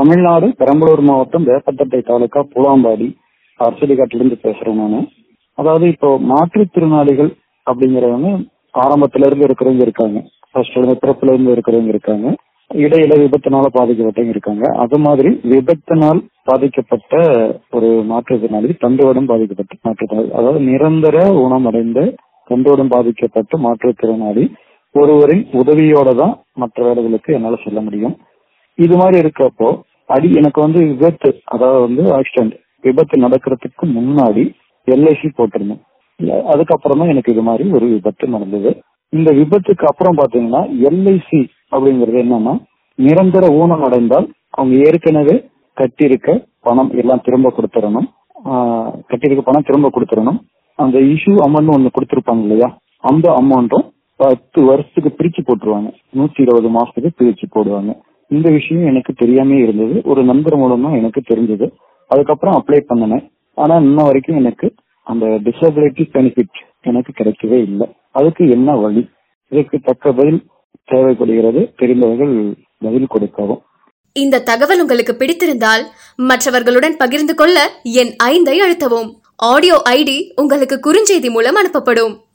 தமிழ்நாடு பெரம்பலூர் மாவட்டம் வேப்பத்தட்டை தாலுகா பூலாம்பாடி அரசடிக்காட்டிலிருந்து பேசுறேன் நானு அதாவது இப்போ மாற்றுத்திறனாளிகள் அப்படிங்கிறவங்க ஆரம்பத்துல இருந்து இருக்கிறவங்க இருக்காங்க ஃபர்ஸ்ட் இருந்து பிறப்புல இருந்து இருக்கிறவங்க இருக்காங்க இடையில விபத்தினால பாதிக்கப்பட்டவங்க இருக்காங்க அது மாதிரி விபத்தினால் பாதிக்கப்பட்ட ஒரு மாற்றுத்திறனாளி தண்டுவடம் பாதிக்கப்பட்ட மாற்றுத்திறனாளி அதாவது நிரந்தர ஊனமடைந்த தண்டுவடம் பாதிக்கப்பட்ட மாற்றுத்திறனாளி ஒருவரின் உதவியோட தான் மற்ற வேலைகளுக்கு என்னால செல்ல முடியும் இது மாதிரி இருக்கப்போ அடி எனக்கு வந்து விபத்து அதாவது வந்து ஆக்சிடென்ட் விபத்து நடக்கிறதுக்கு முன்னாடி எல்ஐசி போட்டிருந்தேன் இல்ல, அதுக்கப்புறம் தான் எனக்கு இது மாதிரி ஒரு விபத்து நடந்தது இந்த விபத்துக்கு அப்புறம் பாத்தீங்கன்னா எல்ஐசி அப்படிங்கிறது என்னன்னா நிரந்தர ஊனம் அடைந்தால் அவங்க ஏற்கனவே கட்டியிருக்க பணம் எல்லாம் திரும்ப கொடுத்துடணும் ஆஹ் கட்டியிருக்க பணம் திரும்ப கொடுத்துடணும் அந்த இஷ்யூ அமௌண்ட் ஒண்ணு கொடுத்திருப்பாங்க இல்லையா அந்த அமௌண்ட்டும் பத்து வருஷத்துக்கு பிரிச்சு போட்டுருவாங்க நூத்தி இருபது மாசத்துக்கு பிரிச்சு போடுவாங்க இந்த விஷயம் எனக்கு தெரியாம இருந்தது ஒரு நண்பர் மூலமா எனக்கு தெரிஞ்சது அதுக்கப்புறம் அப்ளை பண்ணினேன் ஆனா இன்ன வரைக்கும் எனக்கு அந்த டிசபிலிட்டி பெனிஃபிட் எனக்கு கிடைக்கவே இல்லை அதுக்கு என்ன வழி இதுக்கு தக்க பதில் தேவைப்படுகிறது தெரிந்தவர்கள் பதில் கொடுக்கவும் இந்த தகவல் உங்களுக்கு பிடித்திருந்தால் மற்றவர்களுடன் பகிர்ந்து கொள்ள என் ஐந்தை அழுத்தவும் ஆடியோ ஐடி உங்களுக்கு குறுஞ்செய்தி மூலம் அனுப்பப்படும்